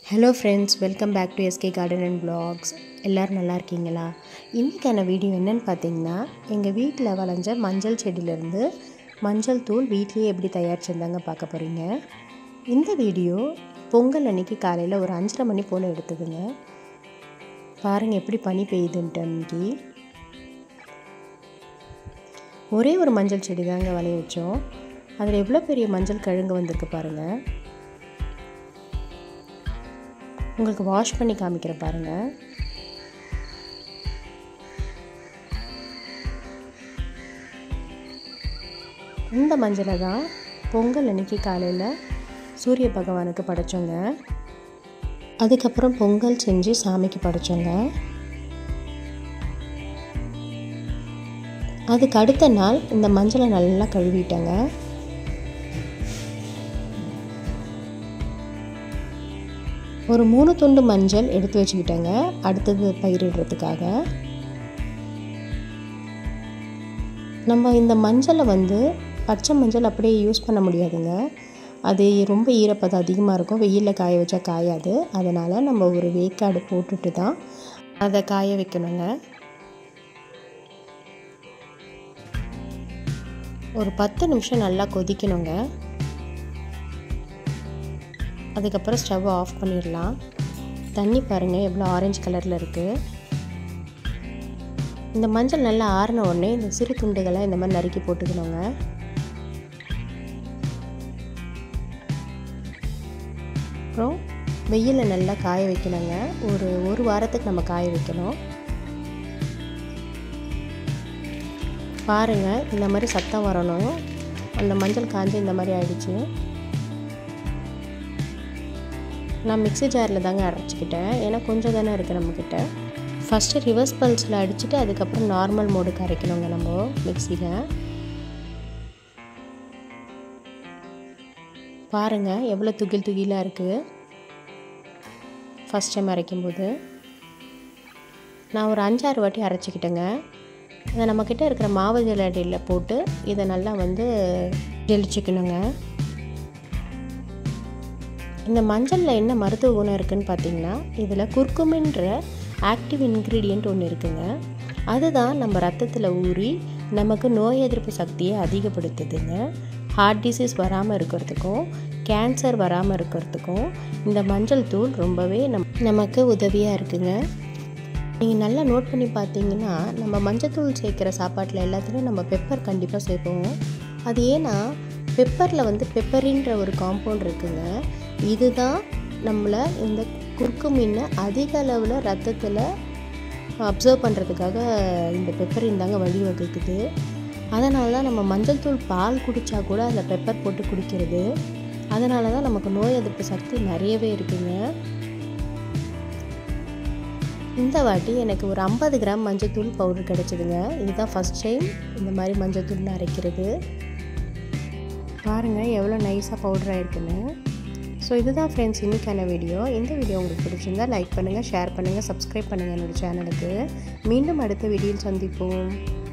hello friends welcome back to SK garden and blogs எல்லோரும் நல்லா இருக்கீங்களா இன்றைக்கான வீடியோ என்னன்னு பார்த்தீங்கன்னா எங்கள் வீட்டில் வளைஞ்ச மஞ்சள் செடியிலேருந்து மஞ்சள் தூள் வீட்லேயே எப்படி தயாரிச்சிருந்தாங்க பார்க்க போகிறீங்க இந்த வீடியோ பொங்கல் அன்னைக்கு காலையில் ஒரு அஞ்சரை மணி போல் எடுத்ததுங்க பாருங்கள் எப்படி பனி பெய்யுதுன்ட்டு அன்னைக்கு ஒரே ஒரு மஞ்சள் செடி தாங்க வளைய வச்சோம் அதில் எவ்வளோ பெரிய மஞ்சள் கிழங்கு வந்திருக்கு பாருங்கள் உங்களுக்கு வாஷ் பண்ணி காமிக்கிறேன் பாருங்கள் இந்த மஞ்சளை தான் பொங்கல் அன்னைக்கு காலையில் சூரிய பகவானுக்கு படைச்சோங்க அதுக்கப்புறம் பொங்கல் செஞ்சு சாமிக்கு படைச்சோங்க அதுக்கு அடுத்த நாள் இந்த மஞ்சளை நல்லா கழுவிட்டேங்க ஒரு மூணு துண்டு மஞ்சள் எடுத்து வச்சுக்கிட்டேங்க அடுத்தது பயிரிடுறதுக்காக நம்ம இந்த மஞ்சளை வந்து பச்சை மஞ்சள் அப்படியே யூஸ் பண்ண முடியாதுங்க அது ரொம்ப ஈரப்பதம் அதிகமாக இருக்கும் வெயிலில் காய வச்சா காயாது அதனால் நம்ம ஒரு வேக்காடு போட்டுட்டு தான் அதை காய வைக்கணுங்க ஒரு பத்து நிமிஷம் நல்லா கொதிக்கணுங்க அதுக்கப்புறம் ஸ்டவ் ஆஃப் பண்ணிடலாம் தண்ணி பாருங்கள் எவ்வளோ ஆரஞ்சு கலரில் இருக்குது இந்த மஞ்சள் நல்லா ஆறின உடனே இந்த சிறு துண்டுகளை இந்த மாதிரி நறுக்கி போட்டுக்கணுங்க அப்புறம் வெயிலில் நல்லா காய வைக்கணுங்க ஒரு ஒரு வாரத்துக்கு நம்ம காய வைக்கணும் பாருங்கள் இந்த மாதிரி சத்தம் வரணும் அந்த மஞ்சள் காஞ்சி இந்த மாதிரி ஆயிடுச்சு நான் மிக்ஸி ஜாரில் தாங்க அரைச்சிக்கிட்டேன் ஏன்னா கொஞ்சம் தானே இருக்குது நம்மக்கிட்ட ஃபஸ்ட்டு ரிவர்ஸ் பல்ஸில் அடிச்சுட்டு அதுக்கப்புறம் நார்மல் மோடுக்கு அரைக்கணுங்க நம்ம மிக்சியில் பாருங்கள் எவ்வளோ துகில் துகிலாக இருக்குது ஃபஸ்ட் டைம் அரைக்கும்போது நான் ஒரு அஞ்சாறு வாட்டி அரைச்சிக்கிட்டேங்க அதை நம்மக்கிட்ட இருக்கிற மாவு ஜல்லடியில் போட்டு இதை நல்லா வந்து ஜெலிச்சிக்கணுங்க இந்த மஞ்சளில் என்ன மருத்துவ குணம் இருக்குதுன்னு பார்த்தீங்கன்னா இதில் குர்குமின்ற ஆக்டிவ் இன்க்ரீடியண்ட் ஒன்று இருக்குங்க அதுதான் நம்ம ரத்தத்தில் ஊறி நமக்கு நோய் எதிர்ப்பு சக்தியை அதிகப்படுத்துதுங்க ஹார்ட் டிசீஸ் வராமல் இருக்கிறதுக்கும் கேன்சர் வராமல் இருக்கிறதுக்கும் இந்த மஞ்சள் தூள் ரொம்பவே நம் நமக்கு உதவியாக இருக்குங்க நீங்கள் நல்லா நோட் பண்ணி பார்த்தீங்கன்னா நம்ம மஞ்சள் தூள் சேர்க்குற சாப்பாட்டில் எல்லாத்துலேயும் நம்ம பெப்பர் கண்டிப்பாக சேர்ப்போம் அது ஏன்னா பெப்பரில் வந்து பெப்பரின்ற ஒரு காம்பவுண்ட் இருக்குங்க இதுதான் நம்மளை இந்த குறுக்கு மீனை அதிக அளவில் ரத்தத்தில் அப்சர்வ் பண்ணுறதுக்காக இந்த பெப்பரின் தாங்க வழிவகுக்குது அதனால தான் நம்ம மஞ்சள் தூள் பால் குடித்தா கூட அதில் பெப்பர் போட்டு குடிக்கிறது அதனால தான் நமக்கு நோய் எதிர்ப்பு சக்தி நிறையவே இருக்குங்க இந்த வாட்டி எனக்கு ஒரு ஐம்பது கிராம் மஞ்சத்தூள் பவுடர் கிடச்சிதுங்க இதுதான் ஃபஸ்ட் டைம் இந்த மாதிரி மஞ்சத்தூள் அரைக்கிறது பாருங்கள் எவ்வளோ நைஸாக பவுடர் ஆகிருக்குன்னு ஸோ இதுதான் ஃப்ரெண்ட்ஸ் இன்றைக்கான வீடியோ இந்த வீடியோ உங்களுக்கு பிடிச்சிருந்தால் லைக் பண்ணுங்கள் ஷேர் பண்ணுங்கள் சப்ஸ்கிரைப் பண்ணுங்கள் என்னோடய சேனலுக்கு மீண்டும் அடுத்த வீடியோவில் சந்திப்போம்